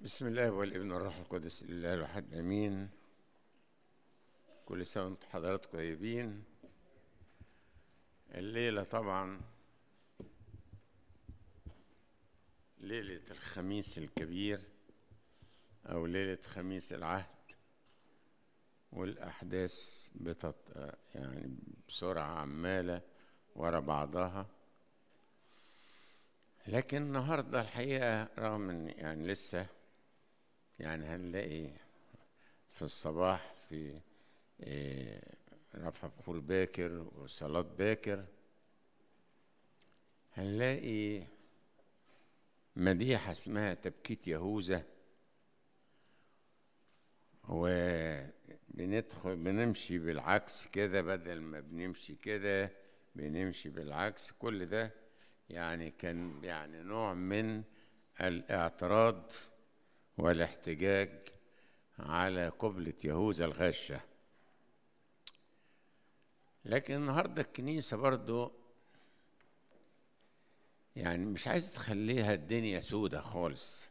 بسم الله والابن والروح القدس الاله الواحد امين كل سنه وانتم حضراتكم طيبين الليله طبعا ليله الخميس الكبير او ليله خميس العهد والاحداث بتط... يعني بسرعه عماله ورا بعضها لكن النهارده الحقيقه رغم ان يعني لسه يعني هنلاقي في الصباح في إيه رفع بخور باكر وصلاة باكر هنلاقي مديحة اسمها تبكيت يهوذا وبندخل بنمشي بالعكس كده بدل ما بنمشي كده بنمشي بالعكس كل ده يعني كان يعني نوع من الاعتراض والاحتجاج على قبلة يهوذا الغشة لكن النهاردة الكنيسة برضو يعني مش عايز تخليها الدنيا سودة خالص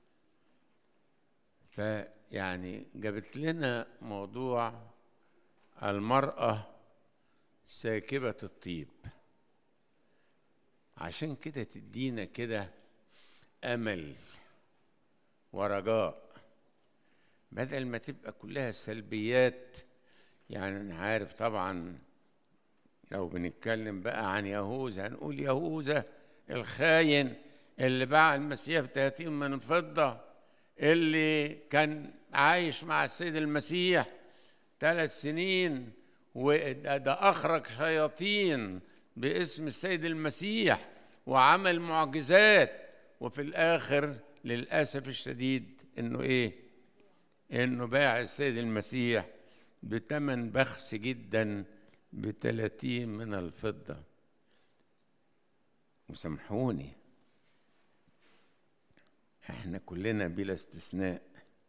فيعني جابت لنا موضوع المرأة ساكبة الطيب عشان كده تدينا كده امل ورجاء بدل ما تبقى كلها سلبيات يعني انا عارف طبعا لو بنتكلم بقى عن يهوذا هنقول يهوذا الخاين اللي باع المسيح ب 30 من فضه اللي كان عايش مع السيد المسيح ثلاث سنين وده اخرج شياطين باسم السيد المسيح وعمل معجزات وفي الاخر للاسف الشديد انه ايه انه باع السيد المسيح بثمن بخس جدا بثلاثين من الفضة وسامحوني احنا كلنا بلا استثناء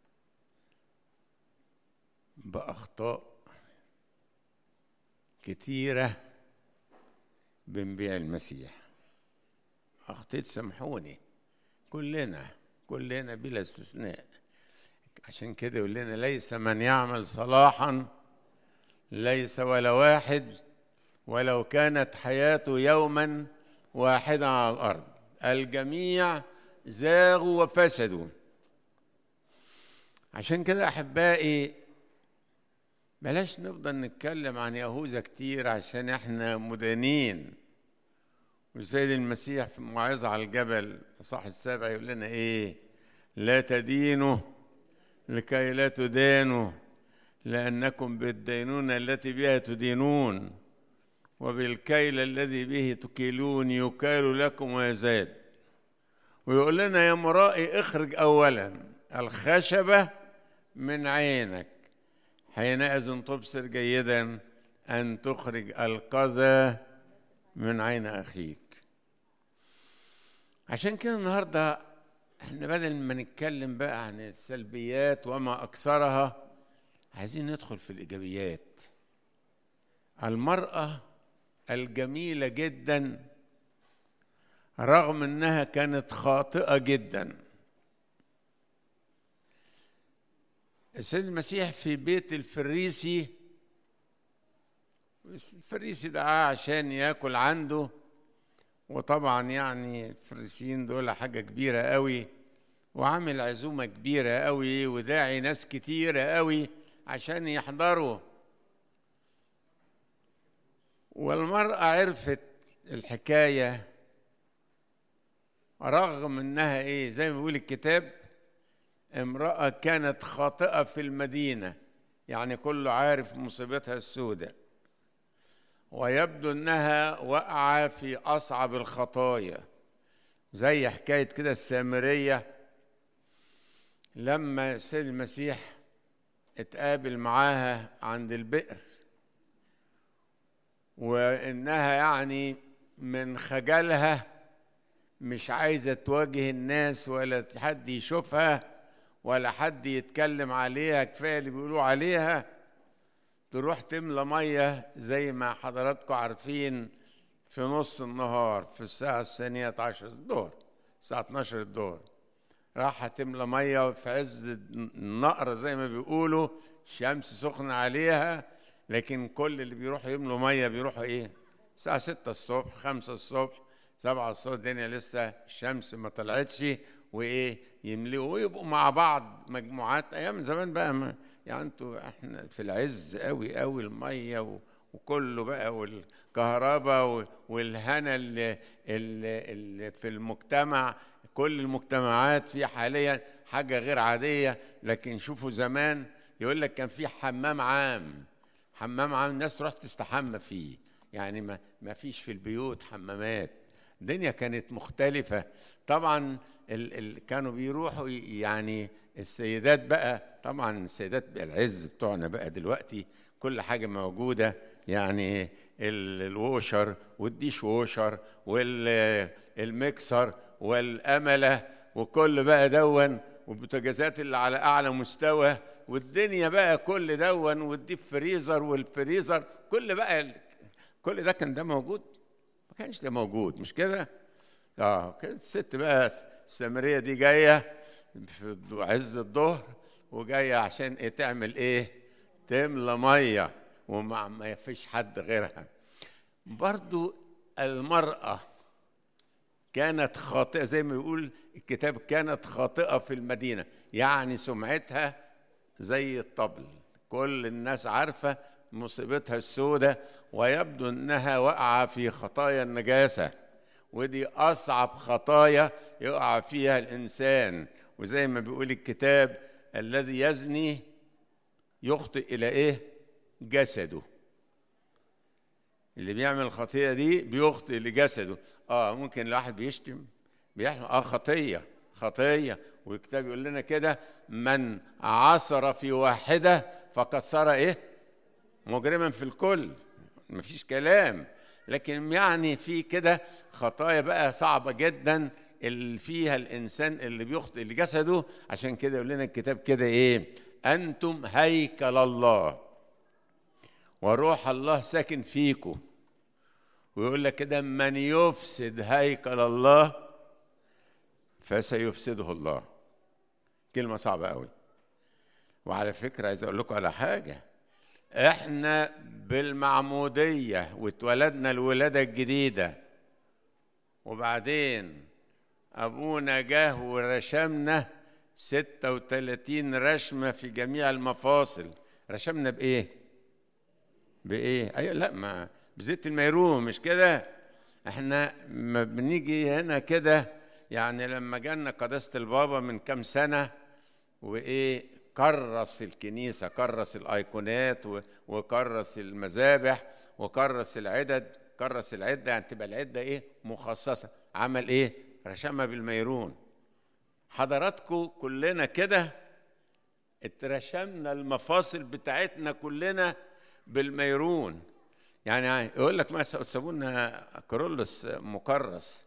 بأخطاء كتيرة بنبيع المسيح أخطيت سامحوني كلنا كلنا بلا استثناء عشان كده يقول لنا ليس من يعمل صلاحا ليس ولا واحد ولو كانت حياته يوما واحدا على الارض الجميع زاغوا وفسدوا عشان كده احبائي بلاش نفضل نتكلم عن يهوذا كتير عشان احنا مدانين والسيد المسيح في الموعظة على الجبل صح السابع يقول لنا ايه لا تدينوا لكي لا تدانوا لأنكم بالدينونة التي بها تدينون وبالكيل الذي به تكيلون يكال لكم ويزاد ويقول لنا يا مرائي اخرج أولا الخشبة من عينك حينئذ تبصر جيدا أن تخرج القذى من عين أخيك عشان كده النهارده احنا بدل ما نتكلم بقى عن السلبيات وما اكثرها عايزين ندخل في الايجابيات المراه الجميله جدا رغم انها كانت خاطئه جدا السيد المسيح في بيت الفريسي الفريسي دعاه عشان ياكل عنده وطبعا يعني الفريسيين دول حاجة كبيرة قوي وعامل عزومة كبيرة قوي وداعي ناس كتيرة قوي عشان يحضروا والمرأة عرفت الحكاية رغم انها ايه زي ما بيقول الكتاب امرأة كانت خاطئة في المدينة يعني كله عارف مصيبتها السوداء ويبدو انها واقعه في اصعب الخطايا زي حكايه كده السامريه لما السيد المسيح اتقابل معاها عند البئر وانها يعني من خجلها مش عايزه تواجه الناس ولا حد يشوفها ولا حد يتكلم عليها كفايه اللي بيقولوا عليها تروح تملى ميه زي ما حضراتكم عارفين في نص النهار في الساعة الثانية عشر الظهر الساعة 12 الظهر راح تملى ميه في عز النقره زي ما بيقولوا شمس سخنه عليها لكن كل اللي بيروحوا يملوا ميه بيروحوا ايه الساعه 6 الصبح 5 الصبح 7 الصبح الدنيا لسه الشمس ما طلعتش وايه يملوا ويبقوا مع بعض مجموعات ايام زمان بقى ما يعني انتوا احنا في العز قوي قوي الميه و وكله بقى والكهرباء والهنا اللي, اللي, اللي في المجتمع كل المجتمعات في حاليا حاجه غير عاديه لكن شوفوا زمان يقول لك كان في حمام عام حمام عام الناس تروح تستحمى فيه يعني ما ما فيش في البيوت حمامات الدنيا كانت مختلفة طبعا ال ال كانوا بيروحوا يعني السيدات بقى طبعا السيدات العز بتوعنا بقى دلوقتي كل حاجة موجودة يعني الووشر والديش ووشر والميكسر والأملة وكل بقى دون والبوتاجازات اللي على أعلى مستوى والدنيا بقى كل دون والديب فريزر والفريزر كل بقى كل ده كان ده موجود ما كانش ده موجود مش كده اه كانت الست بقى السامريه دي جايه في عز الظهر وجايه عشان ايه تعمل ايه تملى ميه وما ما فيش حد غيرها برضو المرأة كانت خاطئة زي ما بيقول الكتاب كانت خاطئة في المدينة يعني سمعتها زي الطبل كل الناس عارفة مصيبتها السوداء ويبدو انها واقعة في خطايا النجاسة ودي أصعب خطايا يقع فيها الإنسان وزي ما بيقول الكتاب الذي يزني يخطئ إلى إيه؟ جسده اللي بيعمل الخطيئة دي بيخطئ لجسده اه ممكن الواحد بيشتم بيحلم اه خطية خطية والكتاب يقول لنا كده من عصر في واحدة فقد صار ايه مجرما في الكل مفيش كلام لكن يعني في كده خطايا بقى صعبة جدا اللي فيها الإنسان اللي بيخطئ لجسده عشان كده يقول لنا الكتاب كده إيه أنتم هيكل الله وروح الله ساكن فيكم ويقول لك كده من يفسد هيكل الله فسيفسده الله كلمة صعبة قوي وعلى فكرة عايز أقول لكم على حاجة احنا بالمعمودية واتولدنا الولادة الجديدة وبعدين أبونا جه ورشمنا ستة وثلاثين رشمة في جميع المفاصل رشمنا بإيه؟ بإيه؟ أيوة لا ما بزيت الميرون مش كده؟ احنا ما بنيجي هنا كده يعني لما جانا قداسة البابا من كام سنة وإيه كرس الكنيسة كرس الأيقونات وكرس المذابح وكرس العدد كرس العدة يعني تبقى العدة إيه مخصصة عمل إيه رشمها بالميرون حضراتكم كلنا كده اترشمنا المفاصل بتاعتنا كلنا بالميرون يعني يقول لك مثلا تسمونا كرولس مكرس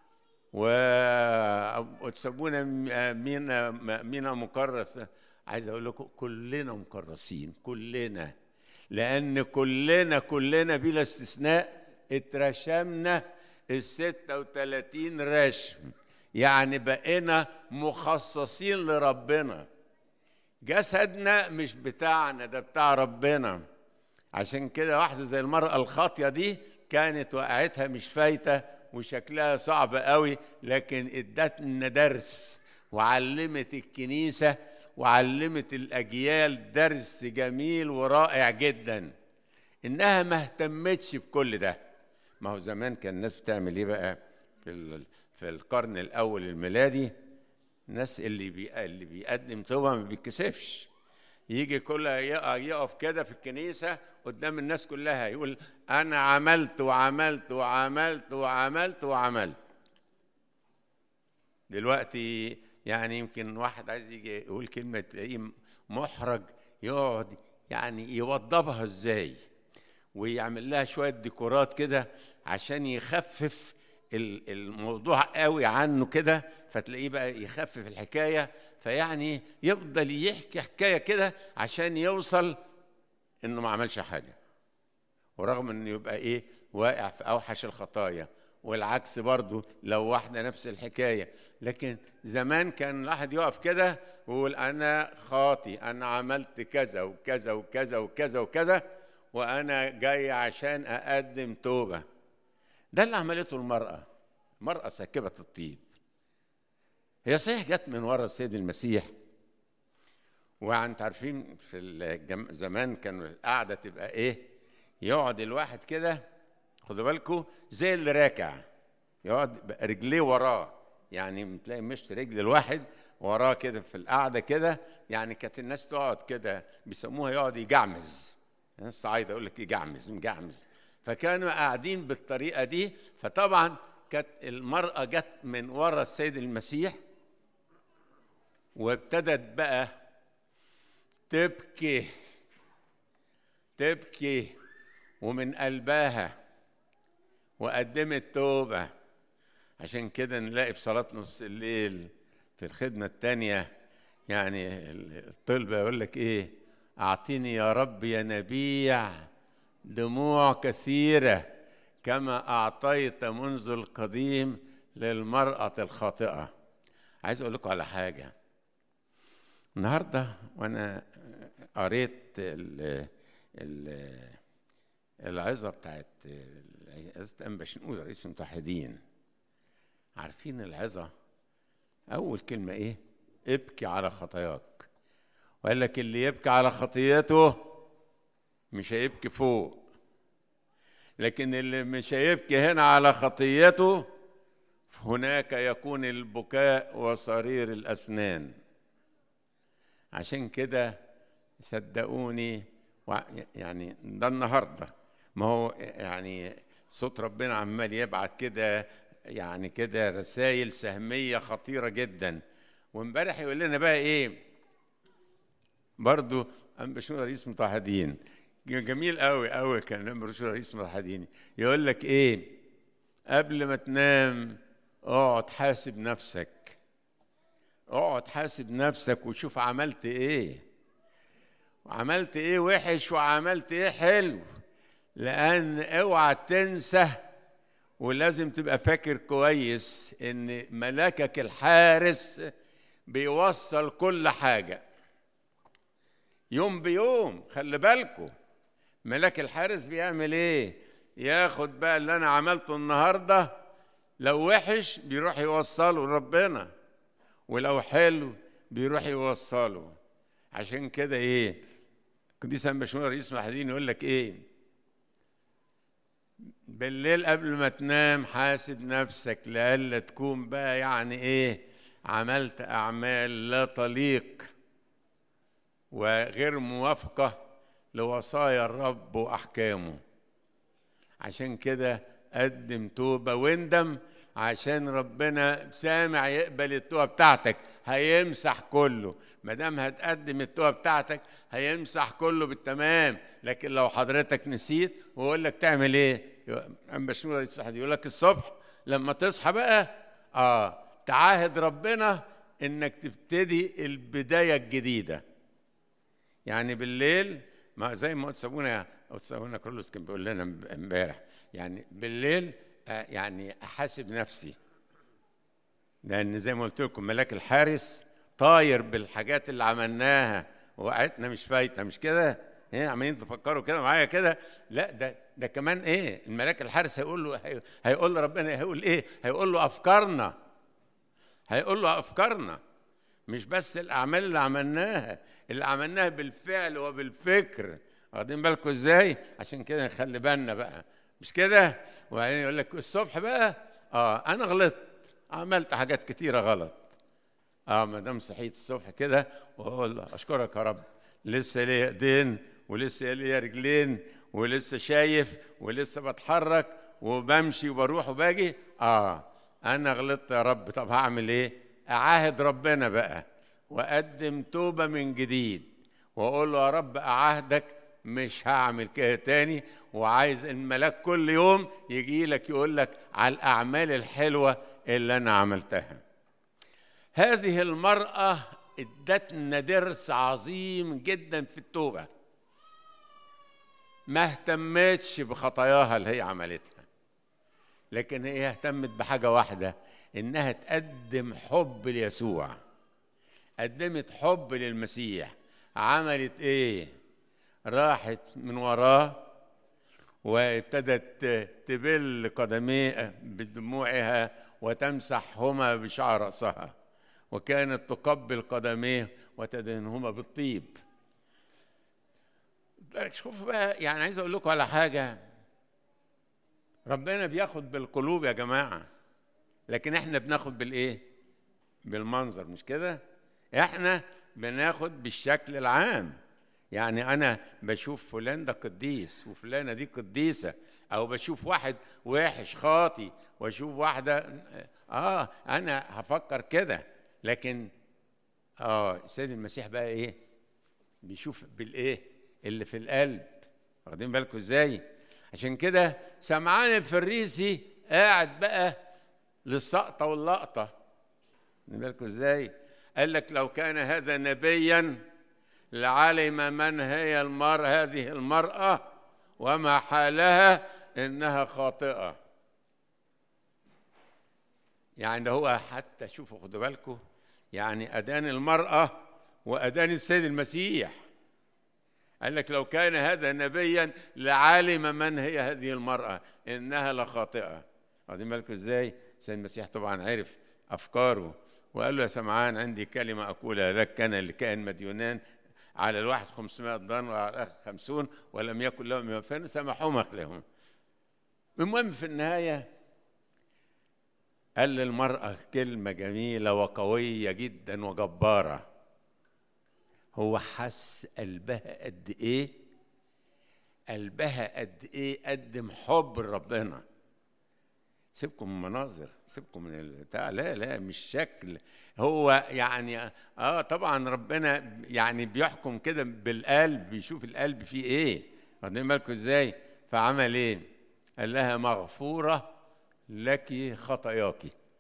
وتسمونا مينا مينا مكرس عايز اقول لكم كلنا مكرسين كلنا لان كلنا كلنا بلا استثناء اترشمنا ال 36 رشم يعني بقينا مخصصين لربنا جسدنا مش بتاعنا ده بتاع ربنا عشان كده واحدة زي المرأة الخاطية دي كانت وقعتها مش فايتة وشكلها صعب قوي لكن ادتنا درس وعلمت الكنيسة وعلمت الأجيال درس جميل ورائع جدا إنها ما اهتمتش بكل ده ما هو زمان كان الناس بتعمل إيه بقى في في القرن الأول الميلادي الناس اللي بي اللي بيقدم توبة ما بيتكسفش يجي كل يقف كده في الكنيسة قدام الناس كلها يقول أنا عملت وعملت وعملت وعملت وعملت دلوقتي يعني يمكن واحد عايز يجي يقول كلمة تلاقيه محرج يقعد يعني يوضبها ازاي ويعمل لها شوية ديكورات كده عشان يخفف الموضوع قوي عنه كده فتلاقيه بقى يخفف الحكاية فيعني يفضل يحكي حكاية كده عشان يوصل انه ما عملش حاجة ورغم انه يبقى ايه واقع في اوحش الخطايا والعكس برضو لو واحدة نفس الحكاية لكن زمان كان الواحد يقف كده ويقول أنا خاطي أنا عملت كذا وكذا وكذا وكذا وكذا وأنا جاي عشان أقدم توبة ده اللي عملته المرأة المرأة ساكبة الطيب هي صحيح جت من ورا السيد المسيح وانت عارفين في الجم... زمان كانوا القعدة تبقى ايه يقعد الواحد كده خدوا بالكم زي اللي راكع يقعد رجليه وراه يعني تلاقي مشط رجل الواحد وراه كده في القعده كده يعني كانت الناس تقعد كده بيسموها يقعد يجعمز الصعايده يقول لك يجعمز مجعمز فكانوا قاعدين بالطريقه دي فطبعا كانت المراه جت من ورا السيد المسيح وابتدت بقى تبكي تبكي ومن قلبها وقدمت توبة عشان كده نلاقي في صلاة نص الليل في الخدمة التانية يعني الطلبة يقول لك إيه أعطيني يا رب يا نبيع دموع كثيرة كما أعطيت منذ القديم للمرأة الخاطئة عايز أقول لكم على حاجة النهاردة وأنا قريت ال ال العظة بتاعت عظة أنبا شنقول رئيس المتحدين عارفين العظة أول كلمة إيه؟ ابكي على خطاياك وقال لك اللي يبكي على خطيته مش هيبكي فوق لكن اللي مش هيبكي هنا على خطيته هناك يكون البكاء وصرير الأسنان عشان كده صدقوني يعني ده النهارده ما هو يعني صوت ربنا عمال يبعت كده يعني كده رسائل سهميه خطيره جدا وامبارح يقول لنا بقى ايه برضو ام بشنو رئيس متحدين جميل قوي قوي كان ام بشنو رئيس متحدين يقول لك ايه قبل ما تنام اقعد حاسب نفسك اقعد حاسب نفسك وشوف عملت ايه وعملت ايه وحش وعملت ايه حلو لان اوعى تنسى ولازم تبقى فاكر كويس ان ملاكك الحارس بيوصل كل حاجة يوم بيوم خلي بالكم ملاك الحارس بيعمل ايه ياخد بقى اللي انا عملته النهارده لو وحش بيروح يوصله لربنا ولو حلو بيروح يوصله عشان كده ايه قديس باشمهندس رئيس محدين يقول لك ايه بالليل قبل ما تنام حاسب نفسك لألا تكون بقى يعني ايه عملت اعمال لا تليق وغير موافقه لوصايا الرب واحكامه عشان كده قدم توبه واندم عشان ربنا سامع يقبل التوبه بتاعتك هيمسح كله ما دام هتقدم التوبه بتاعتك هيمسح كله بالتمام لكن لو حضرتك نسيت ويقول لك تعمل ايه اما شنو يقول لك الصبح لما تصحى بقى اه تعاهد ربنا انك تبتدي البدايه الجديده يعني بالليل ما زي ما قلت سابونا او سابونا كرولوس كان بيقول لنا امبارح يعني بالليل آه يعني احاسب نفسي لان زي ما قلت لكم ملاك الحارس طاير بالحاجات اللي عملناها وقعتنا مش فايته مش كده ايه عمالين تفكروا كده معايا كده لا ده ده كمان ايه الملاك الحارس هيقول له هيقول له ربنا هيقول ايه هيقول له افكارنا هيقول له افكارنا مش بس الاعمال اللي عملناها اللي عملناها بالفعل وبالفكر واخدين بالكم ازاي عشان كده نخلي بالنا بقى مش كده وبعدين يقول لك الصبح بقى اه انا غلطت عملت حاجات كتيره غلط اه ما دام صحيت الصبح كده واقول له اشكرك يا رب لسه ليا ايدين ولسه ليا رجلين ولسه شايف ولسه بتحرك وبمشي وبروح وباجي اه انا غلطت يا رب طب هعمل ايه اعاهد ربنا بقى واقدم توبه من جديد واقول له يا رب اعاهدك مش هعمل كده تاني وعايز الملاك كل يوم يجي لك يقول لك على الاعمال الحلوه اللي انا عملتها هذه المراه ادتنا درس عظيم جدا في التوبه ما اهتمتش بخطاياها اللي هي عملتها لكن هي اهتمت بحاجة واحدة إنها تقدم حب ليسوع قدمت حب للمسيح عملت إيه؟ راحت من وراه وابتدت تبل قدميه بدموعها وتمسحهما بشعر رأسها وكانت تقبل قدميه وتدهنهما بالطيب شوف بقى يعني عايز اقول لكم على حاجه ربنا بياخد بالقلوب يا جماعه لكن احنا بناخد بالايه بالمنظر مش كده احنا بناخد بالشكل العام يعني انا بشوف فلان ده قديس وفلانه دي قديسه او بشوف واحد وحش خاطي واشوف واحده اه انا هفكر كده لكن اه السيد المسيح بقى ايه بيشوف بالايه اللي في القلب واخدين بالكم ازاي عشان كده سمعان الفريسي قاعد بقى للسقطه واللقطه واخدين بالكم ازاي قال لك لو كان هذا نبيا لعلم من هي المرأة هذه المرأة وما حالها إنها خاطئة يعني ده هو حتى شوفوا خدوا بالكم يعني أدان المرأة وأدان السيد المسيح قال لك لو كان هذا نبيا لعلم من هي هذه المرأة إنها لخاطئة واخدين بالكم إزاي؟ السيد المسيح طبعا عرف أفكاره وقال له يا سمعان عندي كلمة أقولها لك كان اللي كان مديونان على الواحد 500 ضن وعلى الآخر 50 ولم يكن لهم يوفين سمحهم لهم المهم في النهاية قال للمرأة كلمة جميلة وقوية جدا وجبارة هو حس قلبها قد إيه قلبها قد إيه قدم حب لربنا سيبكم من المناظر سيبكم من البتاع لا لا مش شكل هو يعني اه طبعا ربنا يعني بيحكم كده بالقلب بيشوف القلب فيه ايه واخدين بالكم ازاي فعمل ايه قال لها مغفوره لك خطاياك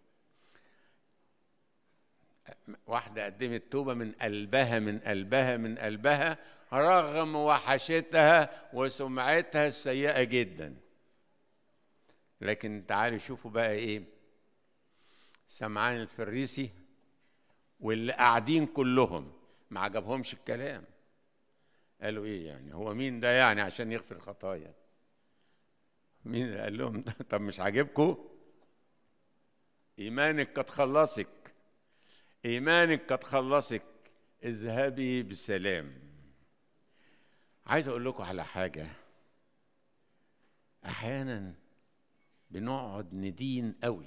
واحدة قدمت توبة من قلبها من قلبها من قلبها رغم وحشتها وسمعتها السيئة جدا لكن تعالوا شوفوا بقى ايه سمعان الفريسي واللي قاعدين كلهم ما عجبهمش الكلام قالوا ايه يعني هو مين ده يعني عشان يغفر خطايا مين اللي قال لهم ده طب مش عاجبكم ايمانك قد خلصك ايمانك قد خلصك اذهبي بسلام عايز اقول لكم على حاجه احيانا بنقعد ندين قوي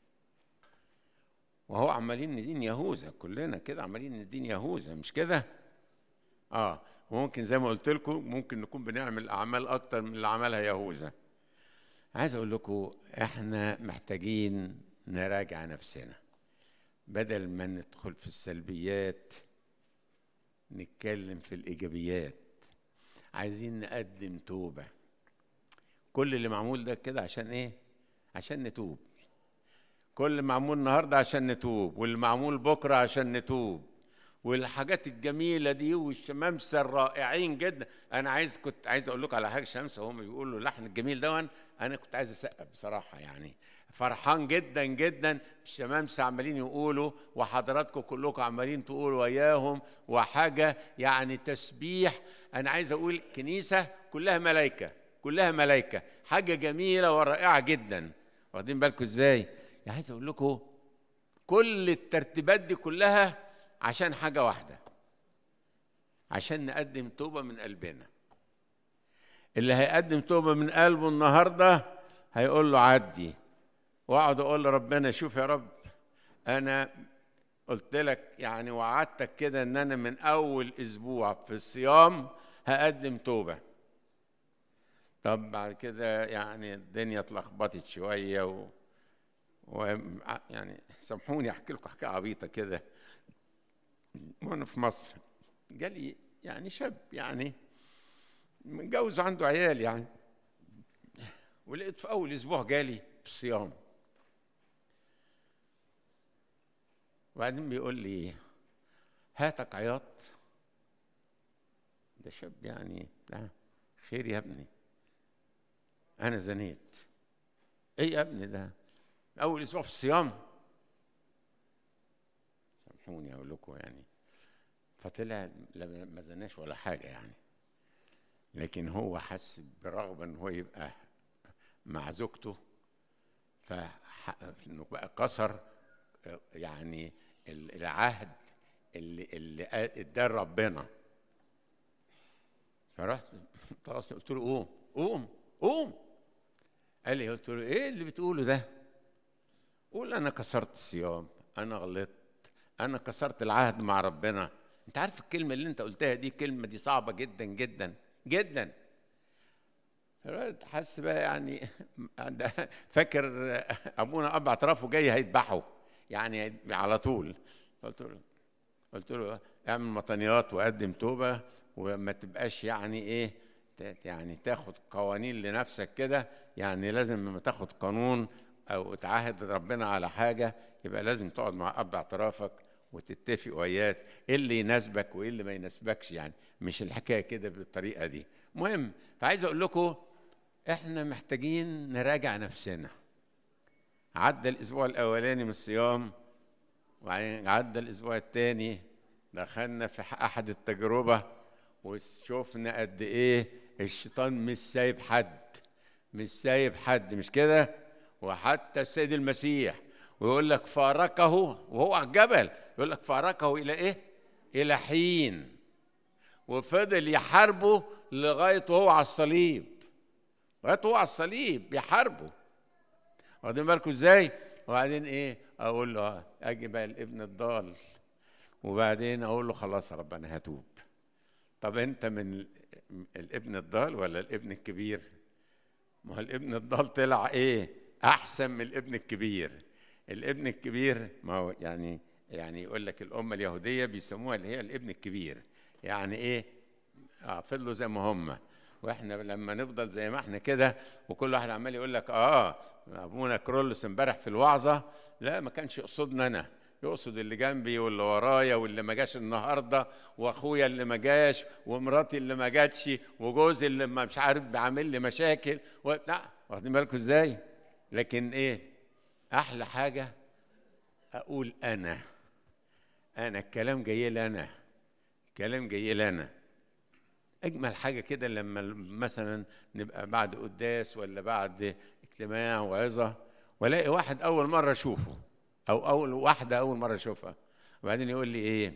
وهو عمالين ندين يهوذا كلنا كده عمالين ندين يهوذا مش كده اه ممكن زي ما قلت لكم ممكن نكون بنعمل اعمال اكتر من اللي عملها يهوذا عايز اقول لكم احنا محتاجين نراجع نفسنا بدل ما ندخل في السلبيات نتكلم في الايجابيات عايزين نقدم توبه كل اللي معمول ده كده عشان ايه عشان نتوب كل اللي معمول النهارده عشان نتوب واللي معمول بكره عشان نتوب والحاجات الجميله دي والشمامسه الرائعين جدا انا عايز كنت عايز اقول لكم على حاجه شمسه هم بيقولوا اللحن الجميل ده انا كنت عايز اسقف بصراحه يعني فرحان جدا جدا الشمامسه عمالين يقولوا وحضراتكم كلكم عمالين تقولوا وياهم وحاجه يعني تسبيح انا عايز اقول كنيسه كلها ملائكه كلها ملائكه حاجه جميله ورائعه جدا واخدين بالكم ازاي يعني عايز اقول لكم كل الترتيبات دي كلها عشان حاجه واحده عشان نقدم توبه من قلبنا اللي هيقدم توبه من قلبه النهارده هيقول له عدي واقعد اقول لربنا شوف يا رب انا قلت لك يعني وعدتك كده ان انا من اول اسبوع في الصيام هقدم توبه طب بعد كده يعني الدنيا اتلخبطت شويه و... و يعني سامحوني احكي لكم حكايه عبيطه كده وانا في مصر جالي يعني شاب يعني متجوز عنده عيال يعني ولقيت في اول اسبوع جالي في الصيام وبعدين بيقول لي هاتك عياط ده شاب يعني لا خير يا ابني انا زنيت ايه يا ابني ده اول اسبوع في الصيام سامحوني اقول لكم يعني فطلع لا- ما زناش ولا حاجه يعني لكن هو حس برغبه ان هو يبقى مع زوجته ف انه بقى كسر يعني ال- العهد اللي اللي اداه ربنا فرحت خلاص قلت له قوم قوم قوم قال لي قلت له ايه اللي بتقوله ده قول انا كسرت الصيام انا غلطت انا كسرت العهد مع ربنا انت عارف الكلمه اللي انت قلتها دي الكلمه دي صعبه جدا جدا جدا فالولد حس بقى يعني ده فاكر ابونا اب اعترافه جاي هيذبحه يعني على طول قلت له قلت له اعمل مطنيات وقدم توبه وما تبقاش يعني ايه ت- يعني تاخد قوانين لنفسك كده يعني لازم لما تاخد قانون او تعاهد ربنا على حاجه يبقى لازم تقعد مع اب اعترافك وتتفق وياه ايه اللي يناسبك وايه اللي ما يناسبكش يعني مش الحكايه كده بالطريقه دي مهم فعايز اقول لكم احنا محتاجين نراجع نفسنا عدى الاسبوع الاولاني من الصيام وبعدين عدى الاسبوع الثاني دخلنا في احد التجربه وشوفنا قد ايه الشيطان مش سايب حد مش سايب حد مش كده وحتى السيد المسيح ويقول لك فارقه وهو على الجبل يقول لك فارقه الى ايه الى حين وفضل يحاربه لغايه وهو على الصليب لغايه وهو على الصليب بيحاربه واخدين بالكم ازاي وبعدين ايه اقول له اجي بقى الابن الضال وبعدين اقول له خلاص يا رب انا هتوب طب انت من ال- الابن الضال ولا الابن الكبير ما هو الابن الضال طلع ايه احسن من الابن الكبير الابن الكبير ما هو يعني يعني يقول لك الامه اليهوديه بيسموها اللي هي الابن الكبير يعني ايه اه فضلوا زي ما هم واحنا لما نفضل زي ما احنا كده وكل واحد عمال يقول لك اه ابونا كرولوس امبارح في الوعظه لا ما كانش يقصدنا انا يقصد اللي جنبي واللي ورايا واللي ما جاش النهارده واخويا اللي ما جاش ومراتي اللي ما جاتش وجوزي اللي ما مش عارف بيعمل لي مشاكل و... لا واخدين بالكم ازاي لكن ايه احلى حاجه اقول انا انا الكلام جاي لي انا الكلام جاي لي انا اجمل حاجه كده لما مثلا نبقى بعد قداس ولا بعد اجتماع وعظه والاقي واحد اول مره اشوفه او اول واحده اول مره اشوفها وبعدين يقول لي ايه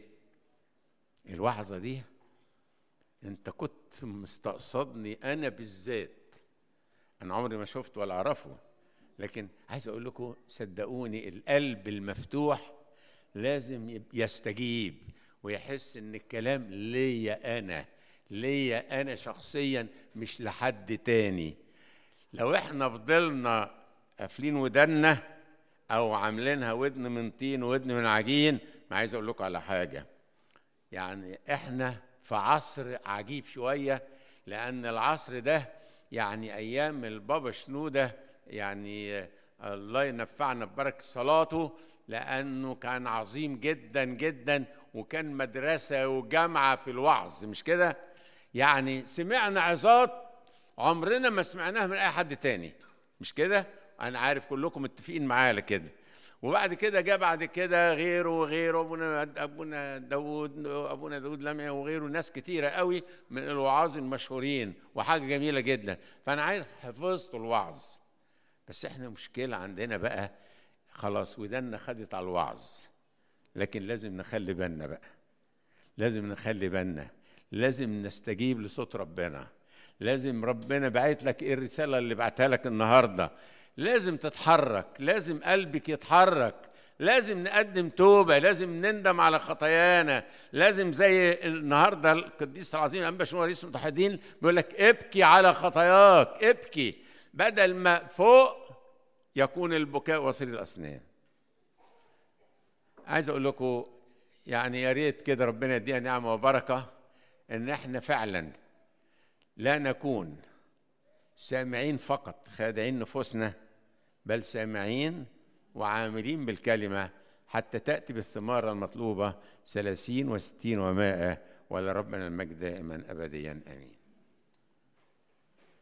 الوعظه دي انت كنت مستقصدني انا بالذات انا عمري ما شفت ولا اعرفه لكن عايز اقول لكم صدقوني القلب المفتوح لازم يب- يستجيب ويحس ان الكلام ليا انا ليا انا شخصيا مش لحد تاني لو احنا فضلنا قافلين ودنا او عاملينها ودن من طين ودن من عجين ما عايز اقول لكم على حاجه يعني احنا في عصر عجيب شويه لان العصر ده يعني ايام البابا شنوده يعني آه، الله ينفعنا ببركه صلاته لانه كان عظيم جدا جدا وكان مدرسه وجامعه في الوعظ مش كده يعني سمعنا عظات عمرنا ما سمعناها من اي حد تاني مش كده انا عارف كلكم متفقين معايا على كده وبعد كده جاء بعد كده غيره وغيره ابونا ابونا داوود ابونا داوود لمعي وغيره ناس كتيره قوي من الوعاظ المشهورين وحاجه جميله جدا فانا عارف حفظت الوعظ بس احنا مشكله عندنا بقى خلاص ودنا خدت على الوعظ لكن لازم نخلي بالنا بقى لازم نخلي بالنا لازم نستجيب لصوت ربنا لازم ربنا بعت لك ايه الرساله اللي بعتها لك النهارده لازم تتحرك لازم قلبك يتحرك لازم نقدم توبة لازم نندم على خطايانا لازم زي النهاردة القديس العظيم أنبا شنو رئيس المتحدين بيقول لك ابكي على خطاياك ابكي بدل ما فوق يكون البكاء وصير الأسنان عايز أقول لكم يعني يا ريت كده ربنا يدينا نعمة وبركة إن إحنا فعلا لا نكون سامعين فقط خادعين نفوسنا بل سامعين وعاملين بالكلمة حتى تأتي بالثمار المطلوبة ثلاثين وستين ومائة ولربنا المجد دائما أبديا آمين